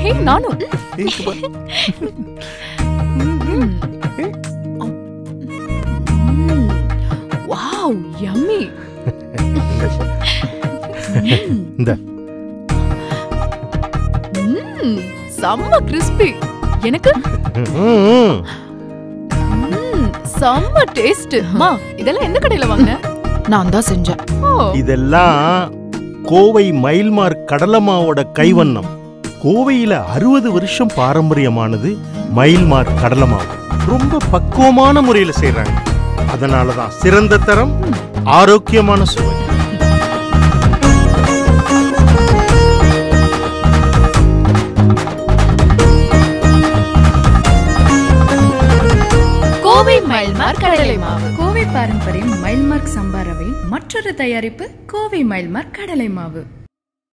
ஹே நானும் ஏய், இங்க பாரு. வாவ் யம்மி இந்த செம்ம கிறிஸ்பி எனக்கு ம், ம், செம்ம டேஸ்ட் அம்மா இதெல்லாம் எந்த கடையில வாங்கின நான் தான் செஞ்சேன் ஓ இதெல்லாம் கோவை மயில்மார் கடலமாவோட கைவண்ணம் கோவையில அறுபது வருஷம் பாரம்பரியமானது மயில்மார் கடலமாவு ரொம்ப பக்குவமான முறையில செய்றாங்க அதனாலதான் சிறந்த தரம் ஆரோக்கியமான சுவை கோவை மயில்மார் கடலை மாவு கோவை பாரம்பரியம் மைல்மார்க் சம்பா ரவையின் மற்றொரு தயாரிப்பு கோவை மைல்மார்க் கடலை மாவு